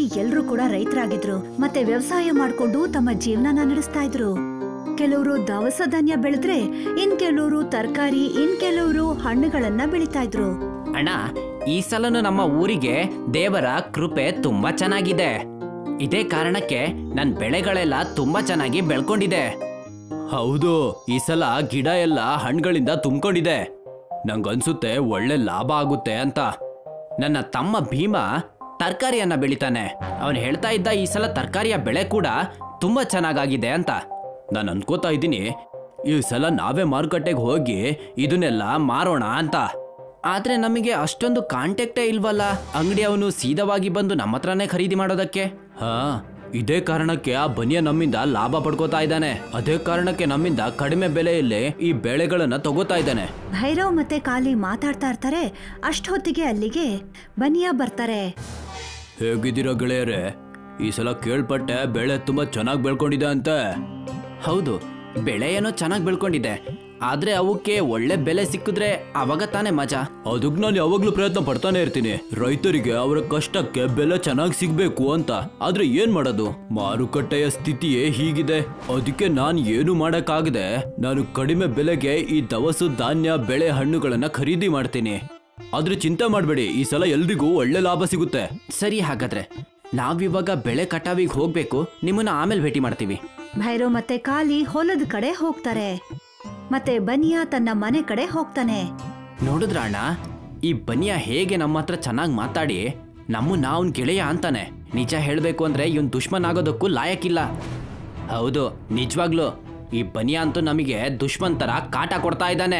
ಎಲ್ರೂ ಕೂಡ ರೈತರಾಗಿದ್ರು ಮತ್ತೆ ವ್ಯವಸಾಯ ಮಾಡ್ಕೊಂಡು ತಮ್ಮ ಜೀವನನ ನಡೆಸ್ತಾ ಇದ್ರು ಕೆಲವರು ದವಸ ಧಾನ್ಯ ಬೆಳೆದ್ರೆ ಇನ್ ಕೆಲವರು ತರಕಾರಿ ಇನ್ ಕೆಲವರು ಹಣ್ಣುಗಳನ್ನ ಬೆಳಿತಾ ಇದ್ರು ಅಣ್ಣ ಈ ಸಲನು ನಮ್ಮ ಊರಿಗೆ ದೇವರ ಕೃಪೆ ತುಂಬಾ ಚೆನ್ನಾಗಿದೆ ಇದೇ ಕಾರಣಕ್ಕೆ ನನ್ ಬೆಳೆಗಳೆಲ್ಲ ತುಂಬಾ ಚೆನ್ನಾಗಿ ಬೆಳ್ಕೊಂಡಿದೆ ಹೌದು ಈ ಸಲ ಗಿಡ ಎಲ್ಲ ಹಣ್ಗಳಿಂದ ತುಂಬಿಕೊಂಡಿದೆ ನಂಗನ್ಸುತ್ತೆ ಒಳ್ಳೆ ಲಾಭ ಆಗುತ್ತೆ ಅಂತ ನನ್ನ ತಮ್ಮ ಭೀಮ ತರಕಾರಿಯನ್ನ ಬೆಳಿತಾನೆ ಅವನು ಹೇಳ್ತಾ ಇದ್ದ ಈ ಸಲ ತರಕಾರಿಯ ಬೆಳೆ ಕೂಡ ತುಂಬಾ ಚೆನ್ನಾಗಾಗಿದೆ ಅಂತ ನಾನು ಅನ್ಕೋತಾ ಇದ್ದೀನಿ ಈ ಸಲ ನಾವೇ ಮಾರುಕಟ್ಟೆಗೆ ಹೋಗಿ ಇದನ್ನೆಲ್ಲ ಮಾರೋಣ ಅಂತ ಆದ್ರೆ ನಮಗೆ ಅಷ್ಟೊಂದು ಕಾಂಟ್ಯಾಕ್ಟೇ ಇಲ್ವಲ್ಲ ಅಂಗಡಿ ಅವನು ಸೀದವಾಗಿ ಬಂದು ನಮ್ಮ ಹತ್ರನೇ ಖರೀದಿ ಮಾಡೋದಕ್ಕೆ ಹಾ ಇದೇ ಕಾರಣಕ್ಕೆ ಆ ಬನಿಯ ನಮ್ಮಿಂದ ಲಾಭ ಪಡ್ಕೋತಾ ಇದ್ದಾನೆ ಅದೇ ಕಾರಣಕ್ಕೆ ನಮ್ಮಿಂದ ಕಡಿಮೆ ಬೆಲೆಯಲ್ಲಿ ಈ ಬೆಳೆಗಳನ್ನ ತಗೋತಾ ಇದ್ದಾನೆ ಭೈರವ್ ಮತ್ತೆ ಕಾಲಿ ಮಾತಾಡ್ತಾ ಇರ್ತಾರೆ ಅಷ್ಟೊತ್ತಿಗೆ ಅಲ್ಲಿಗೆ ಬನಿಯಾ ಬರ್ತಾರೆ ಹೇಗಿದ್ದೀರಾ ಗೆಳೆಯರೇ ಈ ಸಲ ಕೇಳ್ಪಟ್ಟೆ ಬೆಳೆ ತುಂಬಾ ಚೆನ್ನಾಗಿ ಬೆಳ್ಕೊಂಡಿದೆ ಅಂತೆ ಹೌದು ಬೆಳೆ ಏನೋ ಚೆನ್ನಾಗಿ ಬೆಳ್ಕೊಂಡಿದೆ ಆದ್ರೆ ಅವಕ್ಕೆ ಒಳ್ಳೆ ಬೆಲೆ ಸಿಕ್ಕಿದ್ರೆ ಅವಾಗ ತಾನೇ ಮಜಾ ಅದಕ್ಕೆ ನಾನು ಯಾವಾಗ್ಲೂ ಪ್ರಯತ್ನ ಪಡ್ತಾನೆ ಇರ್ತೀನಿ ರೈತರಿಗೆ ಅವರ ಕಷ್ಟಕ್ಕೆ ಬೆಲೆ ಚೆನ್ನಾಗಿ ಸಿಗ್ಬೇಕು ಅಂತ ಆದ್ರೆ ಏನ್ ಮಾಡೋದು ಮಾರುಕಟ್ಟೆಯ ಸ್ಥಿತಿಯೇ ಹೀಗಿದೆ ಅದಕ್ಕೆ ನಾನು ಏನು ಮಾಡಕ್ಕಾಗದೆ ನಾನು ಕಡಿಮೆ ಬೆಲೆಗೆ ಈ ದವಸ ಧಾನ್ಯ ಬೆಳೆ ಹಣ್ಣುಗಳನ್ನ ಖರೀದಿ ಮಾಡ್ತೀನಿ ಆದ್ರೆ ಚಿಂತೆ ಮಾಡಬೇಡಿ ಈ ಸಲ ಎಲ್ರಿಗೂ ಒಳ್ಳೆ ಲಾಭ ಸಿಗುತ್ತೆ ಸರಿ ಹಾಗಾದ್ರೆ ನಾವಿವಾಗ ಬೆಳೆ ಕಟಾವಿಗೆ ಹೋಗ್ಬೇಕು ನಿಮ್ಮನ್ನ ಆಮೇಲೆ ಭೇಟಿ ಮಾಡ್ತೀವಿ ಭೈರವ್ ಮತ್ತೆ ಕಾಲಿ ಹೊಲದ ಕಡೆ ಹೋಗ್ತಾರೆ ಮತ್ತೆ ಬನಿಯಾ ತನ್ನ ಮನೆ ಕಡೆ ಹೋಗ್ತಾನೆ ನೋಡಿದ್ರ ಅಣ್ಣ ಈ ಬನಿಯ ಹೇಗೆ ನಮ್ಮ ಹತ್ರ ಚೆನ್ನಾಗಿ ಮಾತಾಡಿ ನಮ್ಮನ್ನ ಅವ್ನ್ ಗೆಳೆಯ ಅಂತಾನೆ ನಿಜ ಹೇಳ್ಬೇಕು ಅಂದ್ರೆ ಇವನ್ ದುಶ್ಮನ್ ಆಗೋದಕ್ಕೂ ಲಾಯಕ್ಕಿಲ್ಲ ಹೌದು ನಿಜವಾಗ್ಲು ಈ ಬನಿಯ ಅಂತೂ ನಮಗೆ ದುಶ್ಮನ್ ತರ ಕಾಟ ಕೊಡ್ತಾ ಇದ್ದಾನೆ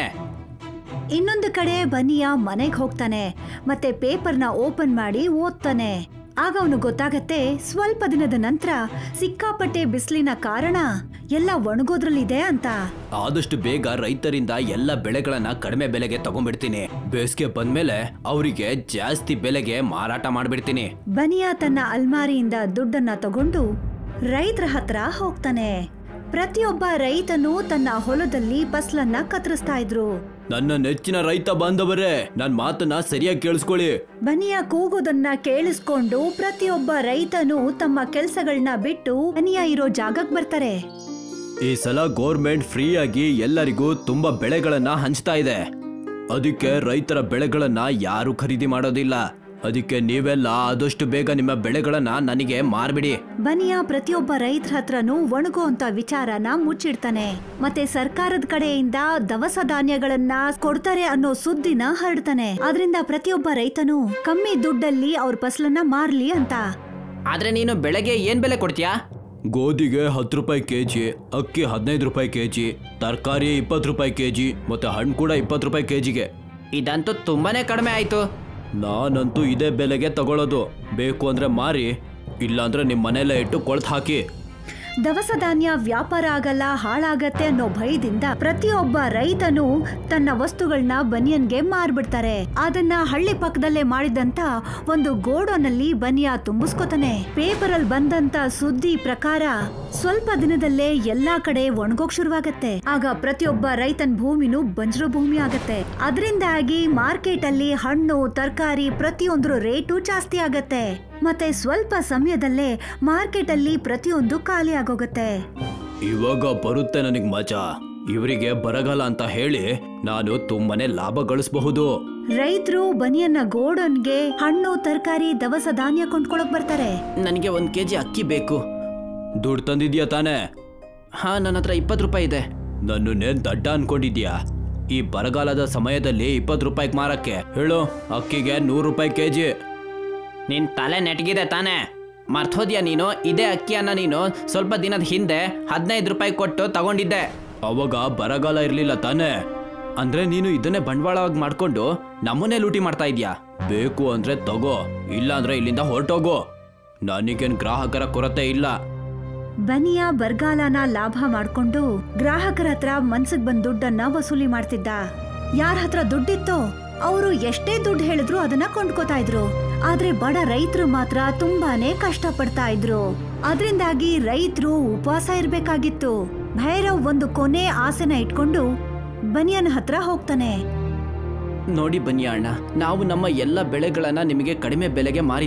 ಇನ್ನೊಂದು ಕಡೆ ಬನಿಯಾ ಮನೆಗ್ ಹೋಗ್ತಾನೆ ಮತ್ತೆ ಪೇಪರ್ನ ಓಪನ್ ಮಾಡಿ ಓದ್ತಾನೆ ಆಗ ಅವನು ಗೊತ್ತಾಗತ್ತೆ ಸ್ವಲ್ಪ ದಿನದ ನಂತರ ಸಿಕ್ಕಾಪಟ್ಟೆ ಬಿಸಿಲಿನ ಕಾರಣ ಎಲ್ಲ ಒಣಗೋದ್ರಲ್ಲಿದೆ ಅಂತ ಆದಷ್ಟು ಬೇಗ ರೈತರಿಂದ ಎಲ್ಲ ಬೆಳೆಗಳನ್ನ ಕಡಿಮೆ ಬೆಲೆಗೆ ತಗೊಂಡ್ಬಿಡ್ತೀನಿ ಬೇಸಿಗೆ ಬಂದ್ಮೇಲೆ ಅವರಿಗೆ ಜಾಸ್ತಿ ಬೆಲೆಗೆ ಮಾರಾಟ ಮಾಡ್ಬಿಡ್ತೀನಿ ಬನಿಯಾ ತನ್ನ ಅಲ್ಮಾರಿಯಿಂದ ದುಡ್ಡನ್ನ ತಗೊಂಡು ರೈತರ ಹತ್ರ ಹೋಗ್ತಾನೆ ಪ್ರತಿಯೊಬ್ಬ ರೈತನು ತನ್ನ ಹೊಲದಲ್ಲಿ ಫಸಲನ್ನ ಕತ್ತರಿಸ್ತಾ ಇದ್ರು ನನ್ನ ನೆಚ್ಚಿನ ರೈತ ಬಾಂಧವರೇ ನನ್ ಮಾತನ್ನ ಸರಿಯಾಗಿ ಕೇಳಿಸ್ಕೊಳ್ಳಿ ಬನಿಯಾ ಕೂಗೋದನ್ನ ಕೇಳಿಸ್ಕೊಂಡು ಪ್ರತಿಯೊಬ್ಬ ರೈತನು ತಮ್ಮ ಕೆಲ್ಸಗಳನ್ನ ಬಿಟ್ಟು ಬನಿಯಾ ಇರೋ ಜಾಗಕ್ ಬರ್ತಾರೆ ಈ ಸಲ ಗೋರ್ಮೆಂಟ್ ಫ್ರೀ ಆಗಿ ಎಲ್ಲರಿಗೂ ತುಂಬಾ ಬೆಳೆಗಳನ್ನ ಹಂಚ್ತಾ ಇದೆ ಅದಕ್ಕೆ ರೈತರ ಬೆಳೆಗಳನ್ನ ಯಾರು ಖರೀದಿ ಮಾಡೋದಿಲ್ಲ ಅದಕ್ಕೆ ನೀವೆಲ್ಲ ಆದಷ್ಟು ಬೇಗ ನಿಮ್ಮ ಬೆಳೆಗಳನ್ನ ನನಗೆ ಮಾರ್ಬಿಡಿ ಬನಿಯಾ ಪ್ರತಿಯೊಬ್ಬ ರೈತರ ಹತ್ರನೂ ಒಣಗೋ ಅಂತ ವಿಚಾರನ ಮುಚ್ಚಿಡ್ತಾನೆ ಮತ್ತೆ ಸರ್ಕಾರದ ಕಡೆಯಿಂದ ದವಸ ಧಾನ್ಯಗಳನ್ನ ಕೊಡ್ತಾರೆ ಅನ್ನೋ ಸುದ್ದಿನ ಹರಡ್ತಾನೆ ಅದರಿಂದ ಪ್ರತಿಯೊಬ್ಬ ರೈತನು ಕಮ್ಮಿ ದುಡ್ಡಲ್ಲಿ ಅವ್ರ ಫಸಲನ್ನ ಮಾರ್ಲಿ ಅಂತ ಆದ್ರೆ ನೀನು ಬೆಳೆಗೆ ಏನ್ ಬೆಲೆ ಕೊಡ್ತೀಯಾ ಗೋಧಿಗೆ ಹತ್ತು ರೂಪಾಯಿ ಕೆಜಿ ಅಕ್ಕಿ ಹದಿನೈದು ರೂಪಾಯಿ ಕೆಜಿ ತರಕಾರಿ ಇಪ್ಪತ್ತು ರೂಪಾಯಿ ಕೆಜಿ ಮತ್ತೆ ಹಣ್ಣು ಕೂಡ ಇಪ್ಪತ್ತು ರೂಪಾಯಿ ಕೆಜಿಗೆ ಇದಂತೂ ತುಂಬಾನೇ ಕಡಿಮೆ ಆಯ್ತು ನಾನಂತೂ ಇದೇ ಬೆಲೆಗೆ ತಗೊಳ್ಳೋದು ಬೇಕು ಅಂದ್ರೆ ಮಾರಿ ಇಲ್ಲಾಂದ್ರೆ ನಿಮ್ಮ ಮನೆಯಲ್ಲೇ ಇಟ್ಟು ಕೊಳ್ತು ಹಾಕಿ ದವಸ ಧಾನ್ಯ ವ್ಯಾಪಾರ ಆಗಲ್ಲ ಹಾಳಾಗತ್ತೆ ಅನ್ನೋ ಭಯದಿಂದ ಪ್ರತಿಯೊಬ್ಬ ರೈತನು ತನ್ನ ವಸ್ತುಗಳನ್ನ ಬನಿಯನ್ಗೆ ಮಾರ್ಬಿಡ್ತಾರೆ ಅದನ್ನ ಹಳ್ಳಿ ಪಕ್ಕದಲ್ಲೇ ಮಾಡಿದಂತ ಒಂದು ಗೋಡೋನಲ್ಲಿ ಬನಿಯಾ ತುಂಬಿಸ್ಕೊತಾನೆ ಪೇಪರ್ ಅಲ್ಲಿ ಬಂದಂತ ಸುದ್ದಿ ಪ್ರಕಾರ ಸ್ವಲ್ಪ ದಿನದಲ್ಲೇ ಎಲ್ಲಾ ಕಡೆ ಒಣಗೋಕ್ ಶುರುವಾಗತ್ತೆ ಆಗ ಪ್ರತಿಯೊಬ್ಬ ರೈತನ ಭೂಮಿನೂ ಬಂಜರು ಭೂಮಿ ಆಗತ್ತೆ ಅದರಿಂದಾಗಿ ಮಾರ್ಕೆಟ್ ಅಲ್ಲಿ ಹಣ್ಣು ತರಕಾರಿ ಪ್ರತಿಯೊಂದ್ರ ರೇಟು ಜಾಸ್ತಿ ಆಗತ್ತೆ ಮತ್ತೆ ಸ್ವಲ್ಪ ಸಮಯದಲ್ಲೇ ಮಾರ್ಕೆಟ್ ಅಲ್ಲಿ ಪ್ರತಿಯೊಂದು ಖಾಲಿ ಆಗೋಗತ್ತೆ ಇವಾಗ ಬರುತ್ತೆ ನನಗೆ ಮಜಾ ಇವರಿಗೆ ಬರಗಾಲ ಅಂತ ಹೇಳಿ ನಾನು ತುಂಬಾನೇ ಲಾಭ ಗಳಿಸಬಹುದು ರೈತರು ಬನಿಯನ್ನ ಗೋಡನ್ಗೆ ಹಣ್ಣು ತರಕಾರಿ ದವಸ ಧಾನ್ಯ ಕೊಂಡ್ಕೊಳಕ್ ಬರ್ತಾರೆ ನನಗೆ ಒಂದು ಕೆಜಿ ಅಕ್ಕಿ ಬೇಕು ದುಡ್ಡು ತಂದಿದ್ಯಾ ತಾನೇ ಹಾ ನನ್ನ ಹತ್ರ ಇಪ್ಪತ್ತು ರೂಪಾಯಿ ಇದೆ ನನ್ನ ನೇನ್ ದಡ್ಡ ಅನ್ಕೊಂಡಿದ್ಯಾ ಈ ಬರಗಾಲದ ಸಮಯದಲ್ಲಿ ಇಪ್ಪತ್ತು ರೂಪಾಯಿಗೆ ಮಾರಕ್ಕೆ ಹೇಳು ಅಕ್ಕಿಗೆ ನೂರು ರೂಪಾಯಿ ಕೆಜಿ ನಿನ್ ತಲೆ ನೆಟ್ಗಿದೆ ತಾನೇ ಮರ್ತೋದ್ಯಾ ನೀನು ಇದೇ ಅಕ್ಕಿಯನ್ನ ನೀನು ಸ್ವಲ್ಪ ದಿನದ ಹಿಂದೆ ಹದಿನೈದು ರೂಪಾಯಿ ಕೊಟ್ಟು ತಗೊಂಡಿದ್ದೆ ಅವಾಗ ಬರಗಾಲ ಇರ್ಲಿಲ್ಲ ತಾನೇ ಅಂದ್ರೆ ನೀನು ಇದನ್ನೇ ಬಂಡವಾಳವಾಗಿ ಮಾಡ್ಕೊಂಡು ನಮ್ಮನ್ನೇ ಲೂಟಿ ಮಾಡ್ತಾ ಇದ್ಯಾ ಬೇಕು ಅಂದ್ರೆ ತಗೋ ಇಲ್ಲ ಅಂದ್ರೆ ಇಲ್ಲಿಂದ ಹೊರಟೋಗು ನನಗೇನ್ ಗ್ರಾಹಕರ ಕೊರತೆ ಇಲ್ಲ ಬನಿಯಾ ಬರಗಾಲನ ಲಾಭ ಮಾಡ್ಕೊಂಡು ಗ್ರಾಹಕರ ಹತ್ರ ಮನ್ಸಿಗೆ ಬಂದ್ ದುಡ್ಡನ್ನ ವಸೂಲಿ ಮಾಡ್ತಿದ್ದ ಯಾರ ಹತ್ರ ದುಡ್ಡಿತ್ತೋ ಅವರು ಎಷ್ಟೇ ದುಡ್ಡು ಹೇಳಿದ್ರು ಅದನ್ನ ಕೊಂಡ್ಕೋತಾ ಇದ್ರು ಆದ್ರೆ ಬಡ ರೈತರು ಮಾತ್ರ ತುಂಬಾನೇ ಕಷ್ಟ ಪಡ್ತಾ ಇದ್ರು ಅದರಿಂದಾಗಿ ರೈತರು ಉಪವಾಸ ಇರ್ಬೇಕಾಗಿತ್ತು ಭೈರವ್ ಒಂದು ಕೊನೆ ಆಸೆನ ಇಟ್ಕೊಂಡು ಬನಿಯನ್ ಹತ್ರ ಹೋಗ್ತಾನೆ ನೋಡಿ ಬನ್ನಿ ಅಣ್ಣ ನಾವು ನಮ್ಮ ಎಲ್ಲ ಬೆಳೆಗಳನ್ನ ನಿಮಗೆ ಕಡಿಮೆ ಬೆಲೆಗೆ ಮಾರಿದ್ದೀವಿ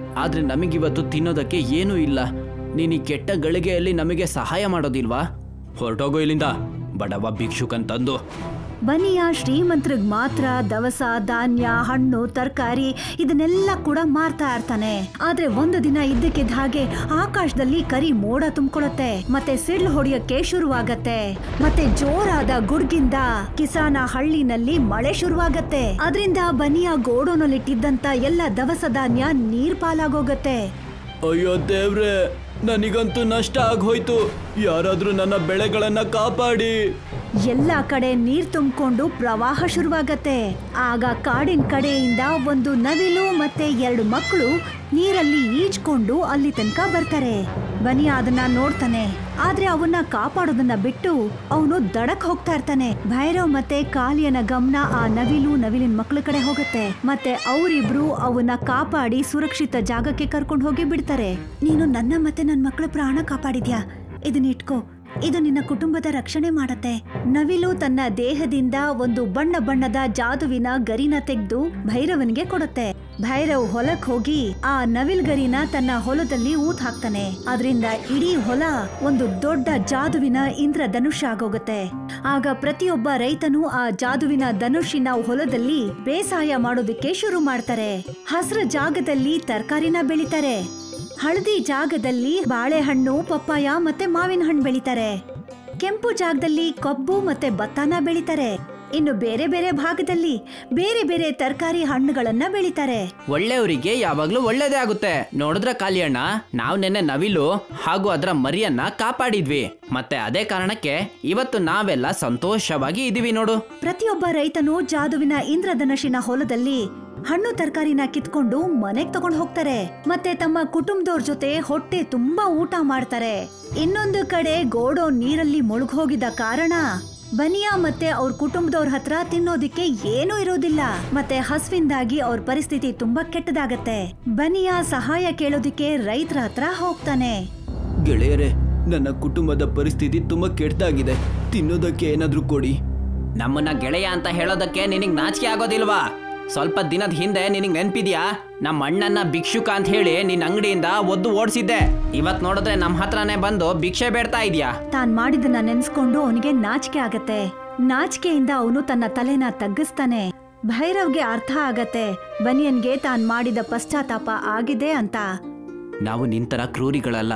ಆದ್ರೆ ನಮಗಿವತ್ತು ತಿನ್ನೋದಕ್ಕೆ ಏನೂ ಇಲ್ಲ ನೀನು ಈ ಕೆಟ್ಟ ಗಳಿಗೆಯಲ್ಲಿ ನಮಗೆ ಸಹಾಯ ಮಾಡೋದಿಲ್ವಾ ಹೊರಟೋಗೋ ಇಲ್ಲಿಂದ ಬಡವ ಭಿಕ್ಷುಕಂತಂದು ಬನಿಯ ಶ್ರೀಮಂತ್ರಿಗ್ ಮಾತ್ರ ದವಸ ಧಾನ್ಯ ಹಣ್ಣು ತರಕಾರಿ ಇದನ್ನೆಲ್ಲ ಕೂಡ ಮಾರ್ತಾ ಇರ್ತಾನೆ ಆದ್ರೆ ಒಂದು ದಿನ ಇದ್ದಕ್ಕಿದ್ದ ಹಾಗೆ ಆಕಾಶದಲ್ಲಿ ಕರಿ ಮೋಡ ತುಂಬಿಕೊಳ್ಳುತ್ತೆ ಮತ್ತೆ ಸಿಡ್ಲು ಹೊಡೆಯಕ್ಕೆ ಶುರುವಾಗತ್ತೆ ಮತ್ತೆ ಜೋರಾದ ಗುಡ್ಗಿಂದ ಕಿಸಾನ ಹಳ್ಳಿನಲ್ಲಿ ಮಳೆ ಶುರುವಾಗತ್ತೆ ಅದರಿಂದ ಬನಿಯ ಗೋಡೋನಲ್ಲಿಟ್ಟಿದ್ದಂತ ಎಲ್ಲ ದವಸ ಧಾನ್ಯ ನೀರ್ ಪಾಲಾಗೋಗತ್ತೆ ಅಯ್ಯೋ ದೇವ್ರೆ ನನಗಂತೂ ನಷ್ಟ ಆಗೋಯ್ತು ಯಾರಾದ್ರೂ ನನ್ನ ಬೆಳೆಗಳನ್ನ ಕಾಪಾಡಿ ಎಲ್ಲ ಕಡೆ ನೀರ್ ತುಂಬಿಕೊಂಡು ಪ್ರವಾಹ ಶುರುವಾಗತ್ತೆ ಆಗ ಕಾಡಿನ ಕಡೆಯಿಂದ ಒಂದು ನವಿಲು ಮತ್ತೆ ಎರಡು ಮಕ್ಕಳು ನೀರಲ್ಲಿ ಈಜ್ಕೊಂಡು ಅಲ್ಲಿ ತನಕ ಬರ್ತಾರೆ ಬನಿ ಅದನ್ನ ನೋಡ್ತಾನೆ ಆದ್ರೆ ಅವನ್ನ ಕಾಪಾಡೋದನ್ನ ಬಿಟ್ಟು ಅವನು ದಡಕ್ ಹೋಗ್ತಾ ಇರ್ತಾನೆ ಭೈರವ್ ಮತ್ತೆ ಕಾಲಿಯನ ಗಮನ ಆ ನವಿಲು ನವಿಲಿನ ಮಕ್ಳ ಕಡೆ ಹೋಗುತ್ತೆ ಮತ್ತೆ ಅವರಿಬ್ರು ಅವನ್ನ ಕಾಪಾಡಿ ಸುರಕ್ಷಿತ ಜಾಗಕ್ಕೆ ಕರ್ಕೊಂಡು ಹೋಗಿ ಬಿಡ್ತಾರೆ ನೀನು ನನ್ನ ಮತ್ತೆ ನನ್ನ ಮಕ್ಕಳ ಪ್ರಾಣ ಕಾಪಾಡಿದ್ಯಾ ಇದನ್ನ ಇಟ್ಕೋ ಇದು ನಿನ್ನ ಕುಟುಂಬದ ರಕ್ಷಣೆ ಮಾಡತ್ತೆ ನವಿಲು ತನ್ನ ದೇಹದಿಂದ ಒಂದು ಬಣ್ಣ ಬಣ್ಣದ ಜಾದುವಿನ ಗರಿನ ತೆಗೆದು ಭೈರವನಿಗೆ ಕೊಡುತ್ತೆ ಭೈರವ್ ಹೊಲಕ್ ಹೋಗಿ ಆ ನವಿಲ್ ಗರಿನ ತನ್ನ ಹೊಲದಲ್ಲಿ ಊತ್ ಹಾಕ್ತಾನೆ ಅದರಿಂದ ಇಡೀ ಹೊಲ ಒಂದು ದೊಡ್ಡ ಜಾದುವಿನ ಇಂದ್ರ ಧನುಷ್ ಆಗೋಗುತ್ತೆ ಆಗ ಪ್ರತಿಯೊಬ್ಬ ರೈತನು ಆ ಜಾದುವಿನ ಧನುಷಿನ ಹೊಲದಲ್ಲಿ ಬೇಸಾಯ ಮಾಡೋದಕ್ಕೆ ಶುರು ಮಾಡ್ತಾರೆ ಹಸ್ರ ಜಾಗದಲ್ಲಿ ತರಕಾರಿನ ಬೆಳಿತಾರೆ ಹಳದಿ ಜಾಗದಲ್ಲಿ ಬಾಳೆಹಣ್ಣು ಪಪ್ಪಾಯ ಮತ್ತೆ ಮಾವಿನ ಹಣ್ಣು ಬೆಳಿತಾರೆ ಕೆಂಪು ಜಾಗದಲ್ಲಿ ಕಬ್ಬು ಮತ್ತೆ ಭತ್ತನ ಬೆಳಿತಾರೆ ಇನ್ನು ಬೇರೆ ಬೇರೆ ಭಾಗದಲ್ಲಿ ಬೇರೆ ಬೇರೆ ತರಕಾರಿ ಹಣ್ಣುಗಳನ್ನ ಬೆಳಿತಾರೆ ಒಳ್ಳೆಯವರಿಗೆ ಯಾವಾಗ್ಲೂ ಒಳ್ಳೇದೇ ಆಗುತ್ತೆ ನೋಡಿದ್ರ ಕಾಲಿಯಣ್ಣ ನಾವು ನೆನ್ನೆ ನವಿಲು ಹಾಗೂ ಅದರ ಮರಿಯನ್ನ ಕಾಪಾಡಿದ್ವಿ ಮತ್ತೆ ಅದೇ ಕಾರಣಕ್ಕೆ ಇವತ್ತು ನಾವೆಲ್ಲ ಸಂತೋಷವಾಗಿ ಇದೀವಿ ನೋಡು ಪ್ರತಿಯೊಬ್ಬ ರೈತನು ಜಾದುವಿನ ಇಂದ್ರಧನುಷಿನ ಹೊಲದಲ್ಲಿ ಹಣ್ಣು ತರಕಾರಿನ ಕಿತ್ಕೊಂಡು ಮನೆಗ್ ತಗೊಂಡ್ ಹೋಗ್ತಾರೆ ಮತ್ತೆ ತಮ್ಮ ಕುಟುಂಬದವ್ರ ಜೊತೆ ಹೊಟ್ಟೆ ತುಂಬಾ ಊಟ ಮಾಡ್ತಾರೆ ಇನ್ನೊಂದು ಕಡೆ ಗೋಡೋ ನೀರಲ್ಲಿ ಮುಳುಗೋಗಿದ್ದ ಕಾರಣ ಬನಿಯಾ ಮತ್ತೆ ಅವ್ರ ಕುಟುಂಬದವ್ರ ಹತ್ರ ತಿನ್ನೋದಿಕ್ಕೆ ಏನೂ ಇರೋದಿಲ್ಲ ಮತ್ತೆ ಹಸ್ವಿಂದಾಗಿ ಅವ್ರ ಪರಿಸ್ಥಿತಿ ತುಂಬಾ ಕೆಟ್ಟದಾಗತ್ತೆ ಬನಿಯಾ ಸಹಾಯ ಕೇಳೋದಿಕ್ಕೆ ರೈತರ ಹತ್ರ ಹೋಗ್ತಾನೆ ಗೆಳೆಯರೇ ನನ್ನ ಕುಟುಂಬದ ಪರಿಸ್ಥಿತಿ ತುಂಬಾ ಕೆಟ್ಟದಾಗಿದೆ ತಿನ್ನೋದಕ್ಕೆ ಏನಾದ್ರೂ ಕೊಡಿ ನಮ್ಮನ್ನ ಗೆಳೆಯ ಅಂತ ಹೇಳೋದಕ್ಕೆ ನಿನಗ್ ನಾಚಿಕೆ ಆಗೋದಿಲ್ವಾ ಸ್ವಲ್ಪ ದಿನದ ಹಿಂದೆ ನಿನಗ್ ನೆನ್ಪಿದ್ಯಾ ನಮ್ಮ ಅಣ್ಣನ ಭಿಕ್ಷುಕ ಅಂತ ಹೇಳಿ ನಿನ್ನ ಅಂಗಡಿಯಿಂದ ಒದ್ದು ಓಡಿಸಿದ್ದೆ ಇವತ್ ನೋಡಿದ್ರೆ ನಮ್ಮ ಹತ್ರನೇ ಬಂದು ಭಿಕ್ಷೆ ಬೇಡ್ತಾ ಇದೀಯಾ ತಾನ್ ಮಾಡಿದ್ದನ್ನ ನೆನ್ಸ್ಕೊಂಡು ಅವನಿಗೆ ನಾಚಿಕೆ ಆಗತ್ತೆ ನಾಚಿಕೆಯಿಂದ ಅವನು ತನ್ನ ತಲೆನ ತಗ್ಗಿಸ್ತಾನೆ ಭೈರವ್ಗೆ ಅರ್ಥ ಆಗತ್ತೆ ಬನಿಯನ್ಗೆ ತಾನ್ ಮಾಡಿದ ಪಶ್ಚಾತ್ತಾಪ ಆಗಿದೆ ಅಂತ ನಾವು ನಿಂತರ ಕ್ರೂರಿಗಳಲ್ಲ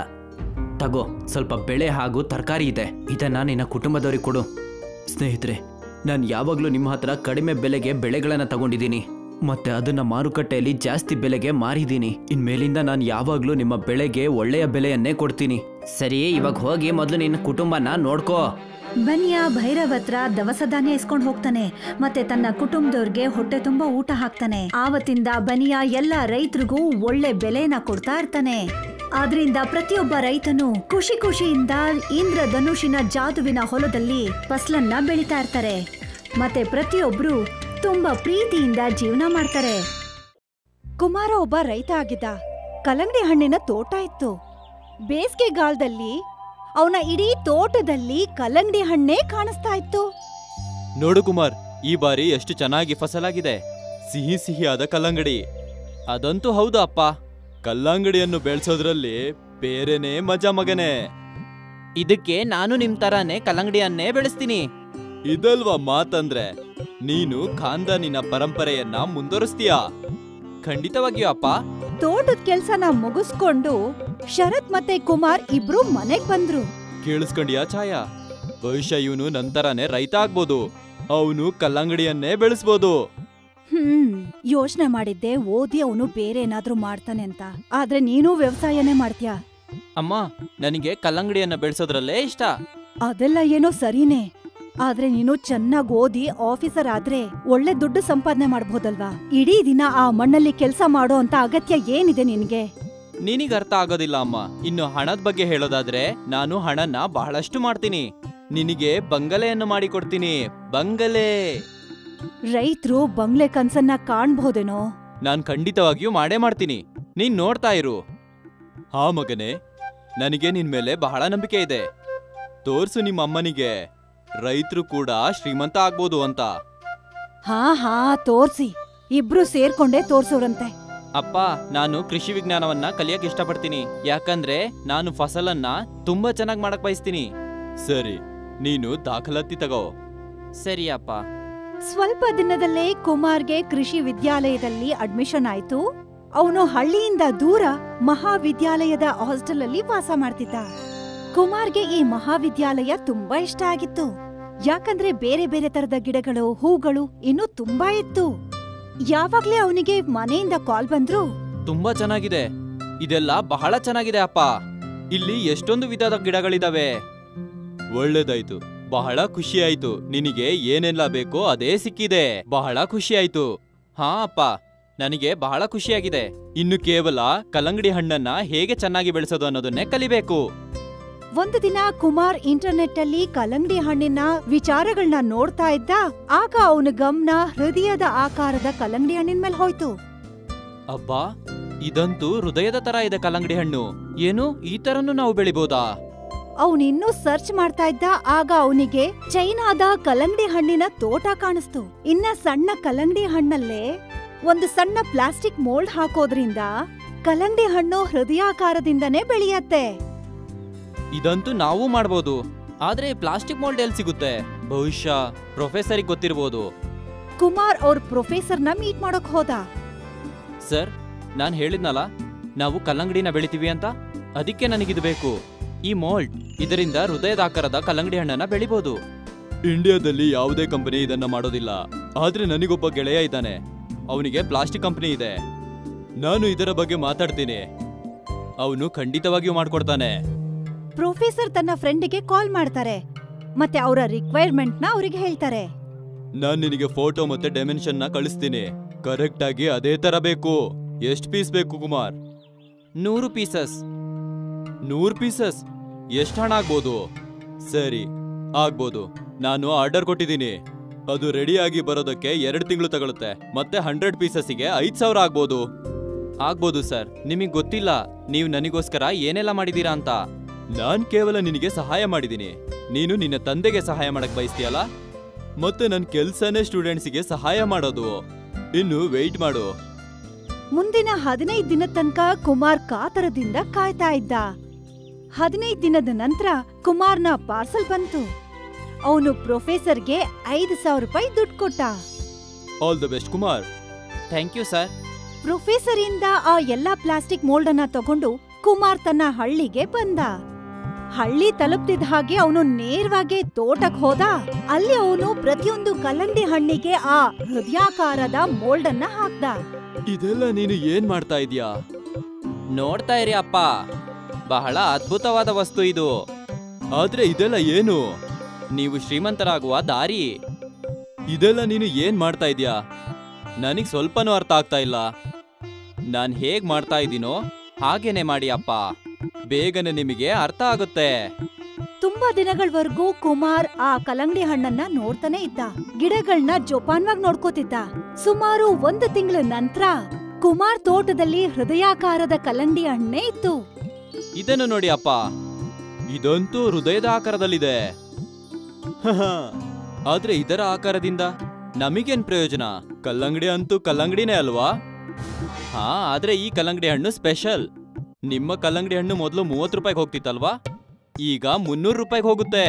ತಗೋ ಸ್ವಲ್ಪ ಬೆಳೆ ಹಾಗೂ ತರಕಾರಿ ಇದೆ ಇದನ್ನ ನಿನ್ನ ಕುಟುಂಬದವ್ರಿಗೆ ಕೊಡು ಸ್ನೇಹಿತರೆ ನಾನು ಯಾವಾಗಲೂ ನಿಮ್ಮ ಹತ್ರ ಕಡಿಮೆ ಬೆಲೆಗೆ ಬೆಳೆಗಳನ್ನು ತಗೊಂಡಿದ್ದೀನಿ ಮತ್ತೆ ಅದನ್ನ ಮಾರುಕಟ್ಟೆಯಲ್ಲಿ ಜಾಸ್ತಿ ಬೆಲೆಗೆ ಮಾರಿದ್ದೀನಿ ಇನ್ಮೇಲಿಂದ ನಾನು ಯಾವಾಗಲೂ ನಿಮ್ಮ ಬೆಳೆಗೆ ಒಳ್ಳೆಯ ಬೆಲೆಯನ್ನೇ ಕೊಡ್ತೀನಿ ಸರಿ ಇವಾಗ ಹೋಗಿ ಮೊದಲು ನಿನ್ನ ಕುಟುಂಬನ ನೋಡ್ಕೋ ಬನಿಯ ಭೈರವ್ ಹತ್ರ ದವಸ ಧಾನ್ಯ ಇಸ್ಕೊಂಡ್ ಹೋಗ್ತಾನೆ ಮತ್ತೆ ತನ್ನ ಕುಟುಂಬದವ್ರಿಗೆ ಹೊಟ್ಟೆ ತುಂಬಾ ಊಟ ಹಾಕ್ತಾನೆ ಆವತ್ತಿಂದ ಬನಿಯ ಎಲ್ಲ ರೈತರಿಗೂ ಒಳ್ಳೆ ಬೆಲೆನ ಕೊಡ್ತಾ ಇರ್ತಾನೆ ಆದ್ರಿಂದ ಪ್ರತಿಯೊಬ್ಬ ರೈತನು ಖುಷಿ ಖುಷಿಯಿಂದ ಇಂದ್ರ ಧನುಷಿನ ಜಾದುವಿನ ಹೊಲದಲ್ಲಿ ಫಸ್ಲನ್ನ ಬೆಳಿತಾ ಇರ್ತಾರೆ ಮತ್ತೆ ಪ್ರತಿಯೊಬ್ರು ತುಂಬಾ ಪ್ರೀತಿಯಿಂದ ಜೀವನ ಮಾಡ್ತಾರೆ ಕುಮಾರ ಒಬ್ಬ ರೈತ ಆಗಿದ್ದ ಕಲ್ಲಂಗಡಿ ಹಣ್ಣಿನ ತೋಟ ಇತ್ತು ಬೇಸಿಗೆಗಾಲದಲ್ಲಿ ಅವನ ಇಡೀ ತೋಟದಲ್ಲಿ ಕಲ್ಲಂಗಡಿ ಹಣ್ಣೇ ಕಾಣಿಸ್ತಾ ಇತ್ತು ನೋಡು ಕುಮಾರ್ ಈ ಬಾರಿ ಎಷ್ಟು ಚೆನ್ನಾಗಿ ಫಸಲಾಗಿದೆ ಸಿಹಿ ಸಿಹಿಯಾದ ಕಲ್ಲಂಗಡಿ ಅದಂತೂ ಹೌದು ಅಪ್ಪ ಕಲ್ಲಂಗಡಿಯನ್ನು ಬೆಳೆಸೋದ್ರಲ್ಲಿ ಬೇರೆನೇ ಮಜಾ ಮಗನೇ ಇದಕ್ಕೆ ನಾನು ನಿಮ್ ತರಾನೇ ಕಲ್ಲಂಗಡಿಯನ್ನೇ ಬೆಳೆಸ್ತೀನಿ ಇದಲ್ವಾ ಮಾತಂದ್ರೆ ನೀನು ಖಾನ್ದಾನಿನ ಪರಂಪರೆಯನ್ನ ಮುಂದುವರಿಸ್ತೀಯಾ ಖಂಡಿತವಾಗಿಯೂ ಅಪ್ಪ ತೋಟದ ಕೆಲ್ಸನ ಮುಗಿಸ್ಕೊಂಡು ಶರತ್ ಮತ್ತೆ ಕುಮಾರ್ ಇಬ್ರು ಮನೆಗ್ ಬಂದ್ರು ಕೇಳಿಸ್ಕೊಂಡ್ಯಾ ಛಾಯಾ ಬಹುಶಃ ಇವನು ನಂತರನೇ ರೈತ ಆಗ್ಬೋದು ಅವನು ಕಲ್ಲಂಗಡಿಯನ್ನೇ ಬೆಳೆಸ್ಬೋದು ಹ್ಮ್ ಯೋಚನೆ ಮಾಡಿದ್ದೆ ಓದಿ ಅವನು ಬೇರೆ ಏನಾದ್ರೂ ಮಾಡ್ತಾನೆ ಅಂತ ಆದ್ರೆ ನೀನು ವ್ಯವಸಾಯನೇ ಮಾಡ್ತೀಯಾ ಅಮ್ಮ ನನಗೆ ಕಲ್ಲಂಗಡಿಯನ್ನ ಬೆಳೆಸೋದ್ರಲ್ಲೇ ಇಷ್ಟ ಅದೆಲ್ಲ ಏನೋ ಸರಿನೇ ಆದ್ರೆ ನೀನು ಚೆನ್ನಾಗ್ ಓದಿ ಆಫೀಸರ್ ಆದ್ರೆ ಒಳ್ಳೆ ದುಡ್ಡು ಸಂಪಾದನೆ ಮಾಡ್ಬೋದಲ್ವಾ ಇಡೀ ದಿನ ಆ ಮಣ್ಣಲ್ಲಿ ಕೆಲ್ಸ ಮಾಡೋ ಅಂತ ಅಗತ್ಯ ಏನಿದೆ ನಿನ್ಗೆ ನಿನಗೆ ಅರ್ಥ ಆಗೋದಿಲ್ಲ ಅಮ್ಮ ಇನ್ನು ಹಣದ ಬಗ್ಗೆ ಹೇಳೋದಾದ್ರೆ ನಾನು ಹಣನ ಬಹಳಷ್ಟು ಮಾಡ್ತೀನಿ ನಿನಗೆ ಬಂಗಲೆಯನ್ನು ಮಾಡಿಕೊಡ್ತೀನಿ ಬಂಗಲೆ ರೈತರು ಬಂಗ್ಲೆ ಕನ್ಸನ್ನ ಕಾಣ್ಬಹುದೇನೋ ನಾನ್ ಖಂಡಿತವಾಗಿಯೂ ಮಾಡೇ ಮಾಡ್ತೀನಿ ನೀನ್ ನೋಡ್ತಾ ಇರು ಹಾ ಮಗನೇ ನನಗೆ ನಿನ್ ಮೇಲೆ ಬಹಳ ನಂಬಿಕೆ ಇದೆ ತೋರ್ಸು ನಿಮ್ಮ ಅಮ್ಮನಿಗೆ ರೈತರು ಕೂಡ ಶ್ರೀಮಂತ ಆಗ್ಬೋದು ಅಂತ ಹಾ ಹಾ ತೋರ್ಸಿ ಇಬ್ರು ಸೇರ್ಕೊಂಡೇ ತೋರ್ಸೋರಂತೆ ಅಪ್ಪ ನಾನು ಕೃಷಿ ವಿಜ್ಞಾನವನ್ನ ಕಲಿಯಕ್ ಇಷ್ಟಪಡ್ತೀನಿ ಯಾಕಂದ್ರೆ ನಾನು ಫಸಲನ್ನ ತುಂಬಾ ಚೆನ್ನಾಗಿ ಮಾಡಕ್ ಬಯಸ್ತೀನಿ ಸರಿ ನೀನು ದಾಖಲಾತಿ ತಗೋ ಸರಿ ಅಪ್ಪ ಸ್ವಲ್ಪ ದಿನದಲ್ಲೇ ಕುಮಾರ್ಗೆ ಕೃಷಿ ವಿದ್ಯಾಲಯದಲ್ಲಿ ಅಡ್ಮಿಷನ್ ಆಯ್ತು ಅವನು ಹಳ್ಳಿಯಿಂದ ದೂರ ಮಹಾವಿದ್ಯಾಲಯದ ಹಾಸ್ಟೆಲ್ ಅಲ್ಲಿ ವಾಸ ಮಾಡ್ತಿದ್ದ ಕುಮಾರ್ಗೆ ಈ ಮಹಾವಿದ್ಯಾಲಯ ತುಂಬಾ ಇಷ್ಟ ಆಗಿತ್ತು ಯಾಕಂದ್ರೆ ಬೇರೆ ಬೇರೆ ತರದ ಗಿಡಗಳು ಹೂಗಳು ಇನ್ನೂ ತುಂಬಾ ಇತ್ತು ಯಾವಾಗ್ಲೇ ಅವನಿಗೆ ಮನೆಯಿಂದ ಕಾಲ್ ಬಂದ್ರು ತುಂಬಾ ಚೆನ್ನಾಗಿದೆ ಇದೆಲ್ಲ ಬಹಳ ಚೆನ್ನಾಗಿದೆ ಅಪ್ಪ ಇಲ್ಲಿ ಎಷ್ಟೊಂದು ವಿಧದ ಗಿಡಗಳಿದಾವೆ ಒಳ್ಳೇದಾಯ್ತು ಬಹಳ ಖುಷಿ ಆಯ್ತು ನಿನಗೆ ಏನೆಲ್ಲ ಬೇಕೋ ಅದೇ ಸಿಕ್ಕಿದೆ ಬಹಳ ಖುಷಿ ಆಯ್ತು ಹಾ ಅಪ್ಪ ನನಗೆ ಬಹಳ ಖುಷಿಯಾಗಿದೆ ಇನ್ನು ಕೇವಲ ಕಲ್ಲಂಗಡಿ ಹಣ್ಣನ್ನ ಹೇಗೆ ಚೆನ್ನಾಗಿ ಬೆಳೆಸೋದು ಅನ್ನೋದನ್ನೇ ಕಲಿಬೇಕು ಒಂದು ದಿನ ಕುಮಾರ್ ಇಂಟರ್ನೆಟ್ ಅಲ್ಲಿ ಕಲ್ಲಂಗಡಿ ಹಣ್ಣಿನ ವಿಚಾರಗಳನ್ನ ನೋಡ್ತಾ ಇದ್ದ ಆಗ ಅವನ ಗಮನ ಹೃದಯದ ಆಕಾರದ ಕಲ್ಲಂಗಡಿ ಹಣ್ಣಿನ ಮೇಲೆ ಹೋಯ್ತು ಅಬ್ಬಾ ಇದಂತೂ ಹೃದಯದ ತರ ಇದೆ ಕಲ್ಲಂಗಡಿ ಹಣ್ಣು ಏನು ಈ ತರನು ನಾವು ಬೆಳಿಬೋದಾ ಅವನಿನ್ನೂ ಸರ್ಚ್ ಮಾಡ್ತಾ ಇದ್ದ ಆಗ ಅವನಿಗೆ ಚೈನಾದ ಕಲ್ಲಂಗಡಿ ಹಣ್ಣಿನ ತೋಟ ಕಾಣಿಸ್ತು ಇನ್ನ ಸಣ್ಣ ಕಲ್ಲಂಗಡಿ ಹಣ್ಣಲ್ಲೇ ಒಂದು ಸಣ್ಣ ಪ್ಲಾಸ್ಟಿಕ್ ಮೋಲ್ಡ್ ಹಾಕೋದ್ರಿಂದ ಕಲ್ಲಂಗಡಿ ಹಣ್ಣು ಹೃದಯಾಕಾರದಿಂದನೇ ಬೆಳೆಯತ್ತೆ ಇದಂತೂ ನಾವು ಮಾಡ್ಬೋದು ಆದ್ರೆ ಪ್ಲಾಸ್ಟಿಕ್ ಮೋಲ್ಡ್ ಎಲ್ಲಿ ಸಿಗುತ್ತೆ ಬಹುಶಃ ಪ್ರೊಫೆಸರಿಗೆ ಗೊತ್ತಿರ್ಬೋದು ಕುಮಾರ್ ಅವ್ರ ಪ್ರೊಫೆಸರ್ನ ಮೀಟ್ ಮಾಡೋಕ್ ಹೋದ ಸರ್ ನಾನು ಹೇಳಿದ್ನಲ್ಲ ನಾವು ಕಲ್ಲಂಗಡಿನ ಬೆಳಿತೀವಿ ಅಂತ ಅದಕ್ಕೆ ನನಗಿದು ಬೇಕು ಈ ಮೋಲ್ಡ್ ಇದರಿಂದ ಹೃದಯದ ಆಕಾರದ ಕಲ್ಲಂಗಡಿ ಹಣ್ಣನ್ನ ಬೆಳಿಬೋದು ಇಂಡಿಯಾದಲ್ಲಿ ಯಾವುದೇ ಕಂಪನಿ ಇದನ್ನ ಮಾಡೋದಿಲ್ಲ ಆದ್ರೆ ನನಗೊಬ್ಬ ಗೆಳೆಯ ಇದ್ದಾನೆ ಅವನಿಗೆ ಪ್ಲಾಸ್ಟಿಕ್ ಕಂಪನಿ ಇದೆ ನಾನು ಇದರ ಬಗ್ಗೆ ಮಾತಾಡ್ತೀನಿ ಅವನು ಖಂಡಿತವಾಗಿಯೂ ಮಾಡ್ಕೊಡ್ತಾನೆ ಪ್ರೊಫೆಸರ್ ತನ್ನ ಫ್ರೆಂಡಿಗೆ ಕಾಲ್ ಮಾಡ್ತಾರೆ ಮತ್ತೆ ಅವರ ರಿಕ್ವೈರ್ಮೆಂಟ್ ನ ಅವ್ರಿಗೆ ಹೇಳ್ತಾರೆ ನಾನ್ ನಿನಗೆ ಫೋಟೋ ಮತ್ತೆ ಡೈಮೆನ್ಷನ್ ನ ಕಳಿಸ್ತೀನಿ ಕರೆಕ್ಟ್ ಆಗಿ ಅದೇ ತರ ಬೇಕು ಎಷ್ಟು ಪೀಸ್ ಬೇಕು ಕುಮಾರ್ ನೂರು ಪೀಸಸ್ ನೂರು ಪೀಸಸ್ ಎಷ್ಟು ಹಣ ಆಗ್ಬೋದು ಸರಿ ಆಗ್ಬೋದು ನಾನು ಆರ್ಡರ್ ಕೊಟ್ಟಿದ್ದೀನಿ ಅದು ರೆಡಿಯಾಗಿ ಬರೋದಕ್ಕೆ ಎರಡು ತಿಂಗಳು ತಗೊಳುತ್ತೆ ಮತ್ತೆ ಹಂಡ್ರೆಡ್ ಪೀಸಸ್ಸಿಗೆ ಐದ್ ಸಾವಿರ ಆಗ್ಬೋದು ಆಗ್ಬೋದು ಸರ್ ನಿಮಗೆ ಗೊತ್ತಿಲ್ಲ ನೀವು ನನಗೋಸ್ಕರ ಏನೆಲ್ಲ ಮಾಡಿದೀರಾ ಅಂತ ನಾನ್ ಕೇವಲ ನಿನಗೆ ಸಹಾಯ ಮಾಡಿದ್ದೀನಿ ನೀನು ನಿನ್ನ ತಂದೆಗೆ ಸಹಾಯ ಮಾಡಕ್ ಬಯಸ್ತೀಯಲ್ಲ ಮತ್ತೆ ನನ್ನ ಕೆಲ್ಸನೇ ಸ್ಟೂಡೆಂಟ್ಸಿಗೆ ಸಹಾಯ ಮಾಡೋದು ಇನ್ನು ವೆಯ್ಟ್ ಮಾಡು ಮುಂದಿನ ಹದಿನೈದು ದಿನದ ತನಕ ಕುಮಾರ್ ಕಾತರದಿಂದ ಕಾಯ್ತಾ ಇದ್ದ ಹದಿನೈದು ದಿನದ ನಂತರ ಕುಮಾರ್ನ ಪಾರ್ಸಲ್ ಬಂತು ಅವನು ಪ್ರೊಫೆಸರ್ಗೆ ಐದು ಸಾವಿರ ರೂಪಾಯಿ ದುಡ್ಡು ಕೊಟ್ಟ all the best Kumar thank you sir professor ಇಂದ ಆ ಎಲ್ಲಾ ಪ್ಲಾಸ್ಟಿಕ್ ಮೋಲ್ಡ್ ಅನ್ನ ತಗೊಂಡು ಕುಮಾರ್ ತನ್ನ ಹಳ್ಳಿಗೆ ಬಂದ ಹಳ್ಳಿ ತಲುಪ್ತಿದ್ದ ಹಾಗೆ ಅವನು ನೇರವಾಗಿ ತೋಟಕ್ ಹೋದ ಅಲ್ಲಿ ಅವನು ಪ್ರತಿಯೊಂದು ಕಲ್ಲಂಗಡಿ ಹಣ್ಣಿಗೆ ಆ ಹೃದಯಾಕಾರದ ಮೋಲ್ಡ್ ಅನ್ನ ಹಾಕ್ದ ಇದೆಲ್ಲ ನೀನು ಏನ್ ಮಾಡ್ತಾ ಇದೀಯಾ ನೋಡ್ತಾ ಇರಿ ಅಪ್ಪ ಬಹಳ ಅದ್ಭುತವಾದ ವಸ್ತು ಇದು ಆದ್ರೆ ಇದೆಲ್ಲ ಏನು ನೀವು ಶ್ರೀಮಂತರಾಗುವ ದಾರಿ ಇದೆಲ್ಲ ನೀನು ಏನ್ ಮಾಡ್ತಾ ಇದೀಯಾ ನನಗ್ ಸ್ವಲ್ಪನೂ ಅರ್ಥ ಆಗ್ತಾ ಇಲ್ಲ ನಾನ್ ಹೇಗ್ ಮಾಡ್ತಾ ಇದ್ದೀನೋ ಹಾಗೇನೆ ಮಾಡಿ ಅಪ್ಪ ಬೇಗನೆ ನಿಮಗೆ ಅರ್ಥ ಆಗುತ್ತೆ ತುಂಬಾ ದಿನಗಳವರೆಗೂ ಕುಮಾರ್ ಆ ಕಲ್ಲಂಗಡಿ ಹಣ್ಣನ್ನ ನೋಡ್ತಾನೆ ಇದ್ದ ಗಿಡಗಳನ್ನ ಜೋಪಾನ್ವಾಗಿ ನೋಡ್ಕೋತಿದ್ದ ಸುಮಾರು ಒಂದು ತಿಂಗಳ ನಂತರ ಕುಮಾರ್ ತೋಟದಲ್ಲಿ ಹೃದಯಾಕಾರದ ಕಲ್ಲಂಗಡಿ ಹಣ್ಣೆ ಇತ್ತು ಇದನ್ನು ನೋಡಿ ಅಪ್ಪ ಇದಂತೂ ಹೃದಯದ ಆಕಾರದಲ್ಲಿದೆ ಹಹ, ಆದ್ರೆ ಇದರ ಆಕಾರದಿಂದ ನಮಗೇನ್ ಪ್ರಯೋಜನ ಕಲ್ಲಂಗಡಿ ಅಂತೂ ಕಲ್ಲಂಗಡಿನೇ ಅಲ್ವಾ ಹಾ ಆದ್ರೆ ಈ ಕಲ್ಲಂಗಡಿ ಹಣ್ಣು ಸ್ಪೆಷಲ್ ನಿಮ್ಮ ಕಲ್ಲಂಗಡಿ ಹಣ್ಣು ಮೊದಲು ಮೂವತ್ತು ರೂಪಾಯಿಗೆ ಹೋಗ್ತಿತ್ತಲ್ವಾ ಈಗ ಮುನ್ನೂರು ರೂಪಾಯಿಗೆ ಹೋಗುತ್ತೆ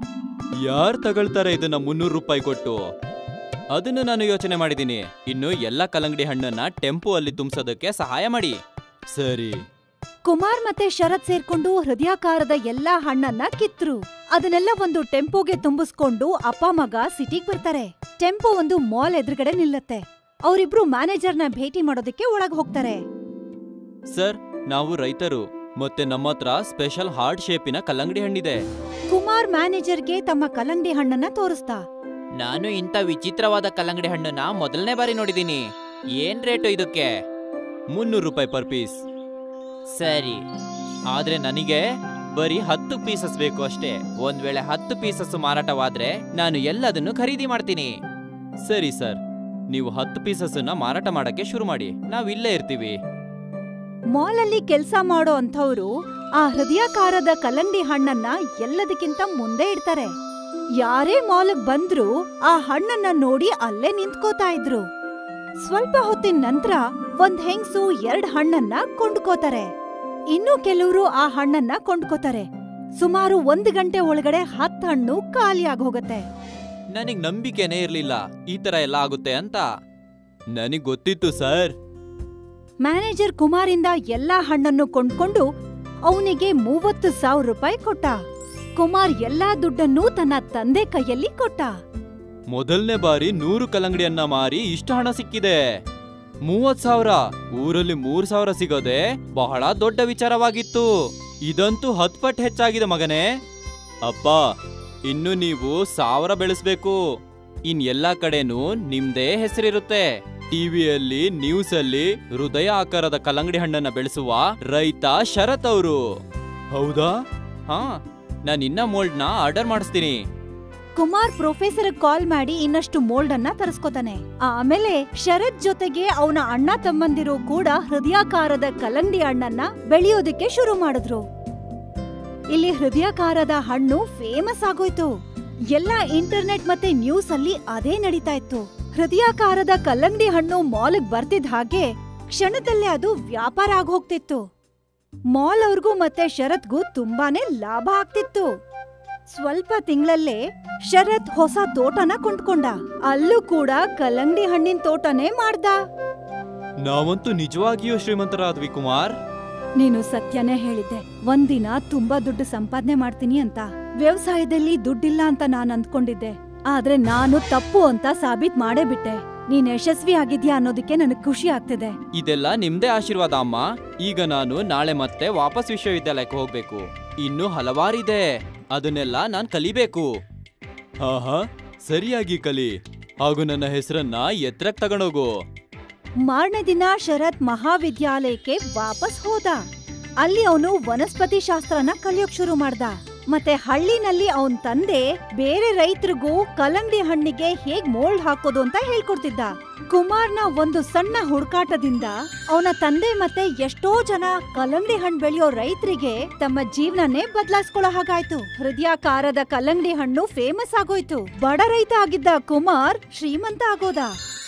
ಯಾರು ತಗೊಳ್ತಾರೆ ಇದನ್ನ ಮುನ್ನೂರು ರೂಪಾಯಿ ಕೊಟ್ಟು ಅದನ್ನು ನಾನು ಯೋಚನೆ ಮಾಡಿದ್ದೀನಿ ಇನ್ನು ಎಲ್ಲ ಕಲ್ಲಂಗಡಿ ಹಣ್ಣನ್ನ ಟೆಂಪೋ ಅಲ್ಲಿ ತುಂಬಿಸೋದಕ್ಕೆ ಸಹಾಯ ಮಾಡಿ ಸರಿ ಕುಮಾರ್ ಮತ್ತೆ ಶರತ್ ಸೇರ್ಕೊಂಡು ಹೃದಯಾಕಾರದ ಎಲ್ಲಾ ಹಣ್ಣನ್ನ ಕಿತ್ರು ಅದನ್ನೆಲ್ಲ ಒಂದು ಟೆಂಪೋಗೆ ತುಂಬಿಸ್ಕೊಂಡು ಅಪ್ಪ ಮಗ ಸಿಟಿಗ್ ಬರ್ತಾರೆ ಟೆಂಪೋ ಒಂದು ಮಾಲ್ ಎದುರುಗಡೆ ನಿಲ್ಲತ್ತೆ ಅವರಿಬ್ರು ಮ್ಯಾನೇಜರ್ನ ಭೇಟಿ ಮಾಡೋದಕ್ಕೆ ಒಳಗ್ ಹೋಗ್ತಾರೆ ಸರ್ ನಾವು ರೈತರು ಮತ್ತೆ ನಮ್ಮ ಹತ್ರ ಸ್ಪೆಷಲ್ ಹಾರ್ಡ್ ಶೇಪಿನ ಕಲ್ಲಂಗಡಿ ಹಣ್ಣಿದೆ ಕುಮಾರ್ ಮ್ಯಾನೇಜರ್ಗೆ ತಮ್ಮ ಕಲ್ಲಂಗಡಿ ಹಣ್ಣನ್ನ ತೋರಿಸ್ದ ನಾನು ಇಂಥ ವಿಚಿತ್ರವಾದ ಕಲ್ಲಂಗಡಿ ಹಣ್ಣನ್ನ ಮೊದಲನೇ ಬಾರಿ ನೋಡಿದೀನಿ ಏನ್ ರೇಟು ಇದಕ್ಕೆ ಮುನ್ನೂರು ರೂಪಾಯಿ ಪರ್ ಪೀಸ್ ಸರಿ ಆದ್ರೆ ನನಗೆ ಬರೀ ಹತ್ತು ಪೀಸಸ್ ಬೇಕು ಅಷ್ಟೇ ಒಂದ್ ವೇಳೆ ಹತ್ತು ಪೀಸಸ್ ಮಾರಾಟವಾದ್ರೆ ನಾನು ಎಲ್ಲದನ್ನು ಖರೀದಿ ಮಾಡ್ತೀನಿ ಸರಿ ಸರ್ ನೀವು ಹತ್ತು ಪೀಸಸ್ ಮಾರಾಟ ಮಾಡಕ್ಕೆ ಶುರು ಮಾಡಿ ನಾವ್ ಇಲ್ಲೇ ಇರ್ತೀವಿ ಮಾಲ್ ಅಲ್ಲಿ ಕೆಲ್ಸ ಮಾಡೋ ಅಂಥವ್ರು ಆ ಹೃದಯಾಕಾರದ ಕಲ್ಲಂಗಡಿ ಹಣ್ಣನ್ನ ಎಲ್ಲದಕ್ಕಿಂತ ಮುಂದೆ ಇಡ್ತಾರೆ ಯಾರೇ ಮಾಲ್ಗ್ ಬಂದ್ರು ಆ ಹಣ್ಣನ್ನ ನೋಡಿ ಅಲ್ಲೇ ನಿಂತ್ಕೋತಾ ಇದ್ರು ಸ್ವಲ್ಪ ಹೊತ್ತಿನ ನಂತರ ಒಂದ್ ಹೆಂಗ್ಸು ಎರಡ್ ಹಣ್ಣನ್ನ ಕೊಂಡ್ಕೋತಾರೆ ಇನ್ನು ಕೆಲವರು ಆ ಹಣ್ಣನ್ನ ಕೊಂಡ್ಕೋತಾರೆ ಸುಮಾರು ಒಂದ್ ಗಂಟೆ ಒಳಗಡೆ ಹತ್ತು ಹಣ್ಣು ಖಾಲಿಯಾಗಿ ಹೋಗತ್ತೆ ನನಗ್ ನಂಬಿಕೆನೇ ಇರ್ಲಿಲ್ಲ ಈ ತರ ಎಲ್ಲ ಆಗುತ್ತೆ ಅಂತ ನನಗ್ ಗೊತ್ತಿತ್ತು ಸರ್ ಮ್ಯಾನೇಜರ್ ಕುಮಾರಿಂದ ಎಲ್ಲಾ ಹಣ್ಣನ್ನು ಕೊಂಡ್ಕೊಂಡು ಅವನಿಗೆ ಮೂವತ್ತು ಸಾವಿರ ರೂಪಾಯಿ ಕೊಟ್ಟ ಕುಮಾರ್ ಎಲ್ಲಾ ದುಡ್ಡನ್ನು ತನ್ನ ತಂದೆ ಕೈಯಲ್ಲಿ ಕೊಟ್ಟ ಮೊದಲನೇ ಬಾರಿ ನೂರು ಕಲ್ಲಂಗಡಿಯನ್ನ ಮಾರಿ ಇಷ್ಟು ಹಣ ಸಿಕ್ಕಿದೆ ಮೂವತ್ ಸಾವಿರ ಊರಲ್ಲಿ ಮೂರ್ ಸಾವಿರ ಸಿಗೋದೆ ಬಹಳ ದೊಡ್ಡ ವಿಚಾರವಾಗಿತ್ತು ಇದಂತೂ ಹತ್ ಪಟ್ ಹೆಚ್ಚಾಗಿದೆ ಮಗನೇ ಅಪ್ಪ ಇನ್ನು ನೀವು ಸಾವಿರ ಬೆಳೆಸ್ಬೇಕು ಇನ್ ಎಲ್ಲಾ ಕಡೆನೂ ನಿಮ್ದೇ ಹೆಸರಿರುತ್ತೆ ಟಿವಿಯಲ್ಲಿ ನ್ಯೂಸ್ ಅಲ್ಲಿ ಹೃದಯ ಆಕಾರದ ಕಲ್ಲಂಗಡಿ ಹಣ್ಣನ್ನ ಬೆಳೆಸುವ ರೈತ ಶರತ್ ಅವರು ಹೌದಾ ಹಾ ನಾನು ಇನ್ನ ಮೋಲ್ಡ್ನ ಆರ್ಡರ್ ಮಾಡಿಸ್ತೀನಿ ಕುಮಾರ್ ಪ್ರೊಫೆಸರ್ ಕಾಲ್ ಮಾಡಿ ಇನ್ನಷ್ಟು ಮೋಲ್ಡ್ ಅನ್ನ ತರಿಸ್ಕೊತಾನೆ ಆಮೇಲೆ ಶರತ್ ಜೊತೆಗೆ ಅವನ ಅಣ್ಣ ತಮ್ಮಂದಿರು ಕೂಡ ಹೃದಯಾಕಾರದ ಕಲ್ಲಂಗಡಿ ಹಣ್ಣನ್ನ ಬೆಳೆಯೋದಕ್ಕೆ ಶುರು ಮಾಡಿದ್ರು ಇಲ್ಲಿ ಹೃದಯಾಕಾರದ ಹಣ್ಣು ಫೇಮಸ್ ಆಗೋಯ್ತು ಎಲ್ಲ ಇಂಟರ್ನೆಟ್ ಮತ್ತೆ ನ್ಯೂಸ್ ಅಲ್ಲಿ ಅದೇ ನಡೀತಾ ಇತ್ತು ಹೃದಯಾಕಾರದ ಕಲ್ಲಂಗಡಿ ಹಣ್ಣು ಮಾಲ್ಗ್ ಬರ್ತಿದ್ ಹಾಗೆ ಕ್ಷಣದಲ್ಲೇ ಅದು ವ್ಯಾಪಾರ ಆಗ್ ಹೋಗ್ತಿತ್ತು ಮಾಲ್ ಅವ್ರಿಗೂ ಮತ್ತೆ ಶರತ್ಗೂ ತುಂಬಾನೇ ಲಾಭ ಆಗ್ತಿತ್ತು ಸ್ವಲ್ಪ ತಿಂಗಳಲ್ಲೇ ಶರತ್ ಹೊಸ ತೋಟನ ಕೊಂಡ್ಕೊಂಡ ಅಲ್ಲೂ ಕೂಡ ಕಲ್ಲಂಗಡಿ ಹಣ್ಣಿನ ತೋಟನೇ ಮಾಡ್ದ ನಾವಂತೂ ನಿಜವಾಗಿಯೂ ಶ್ರೀಮಂತರಾದ್ವಿ ಕುಮಾರ್ ನೀನು ಸತ್ಯನೇ ಹೇಳಿದ್ದೆ ಒಂದಿನ ತುಂಬಾ ದುಡ್ಡು ಸಂಪಾದನೆ ಮಾಡ್ತೀನಿ ಅಂತ ವ್ಯವಸಾಯದಲ್ಲಿ ದುಡ್ಡಿಲ್ಲ ಅಂತ ನಾನ್ ಅಂದ್ಕೊಂಡಿದ್ದೆ ಆದ್ರೆ ನಾನು ತಪ್ಪು ಅಂತ ಸಾಬೀತ್ ಮಾಡೇ ಬಿಟ್ಟೆ ನೀನ್ ಯಶಸ್ವಿ ಆಗಿದ್ಯಾ ಅನ್ನೋದಕ್ಕೆ ನನಗ್ ಖುಷಿ ಆಗ್ತಿದೆ ಇದೆಲ್ಲ ನಿಮ್ದೇ ಆಶೀರ್ವಾದ ಅಮ್ಮ ಈಗ ನಾನು ನಾಳೆ ಮತ್ತೆ ವಾಪಸ್ ವಿಶ್ವವಿದ್ಯಾಲಯಕ್ಕೆ ಹೋಗ್ಬೇಕು ಇನ್ನು ಹಲವಾರಿದೆ ಅದನ್ನೆಲ್ಲ ನಾನ್ ಕಲಿಬೇಕು ಹಾ ಹಾ ಸರಿಯಾಗಿ ಕಲಿ ಹಾಗೂ ನನ್ನ ಹೆಸರನ್ನ ಎತ್ತರಕ್ ತಗೊಂಡೋಗು ಮಾರನೇ ದಿನ ಶರತ್ ಮಹಾವಿದ್ಯಾಲಯಕ್ಕೆ ವಾಪಸ್ ಹೋದ ಅಲ್ಲಿ ಅವನು ವನಸ್ಪತಿ ಶಾಸ್ತ್ರನ ಕಲಿಯೋಕ್ ಶುರು ಮಾಡ್ದ ಮತ್ತೆ ಹಳ್ಳಿನಲ್ಲಿ ಅವನ್ ತಂದೆ ಬೇರೆ ರೈತರಿಗೂ ಕಲ್ಲಂಗಡಿ ಹಣ್ಣಿಗೆ ಹೇಗ್ ಮೋಲ್ಡ್ ಹಾಕೋದು ಅಂತ ಹೇಳ್ಕೊಡ್ತಿದ್ದ ಕುಮಾರ್ನ ಒಂದು ಸಣ್ಣ ಹುಡುಕಾಟದಿಂದ ಅವನ ತಂದೆ ಮತ್ತೆ ಎಷ್ಟೋ ಜನ ಕಲ್ಲಂಗಡಿ ಹಣ್ಣು ಬೆಳೆಯೋ ರೈತರಿಗೆ ತಮ್ಮ ಜೀವನನೇ ಬದಲಾಯಿಸ್ಕೊಳ್ಳೋ ಹಾಗಾಯ್ತು ಹೃದಯಾಕಾರದ ಕಲ್ಲಂಗಡಿ ಹಣ್ಣು ಫೇಮಸ್ ಆಗೋಯ್ತು ಬಡ ರೈತ ಆಗಿದ್ದ ಕುಮಾರ್ ಶ್ರೀಮಂತ ಆಗೋದ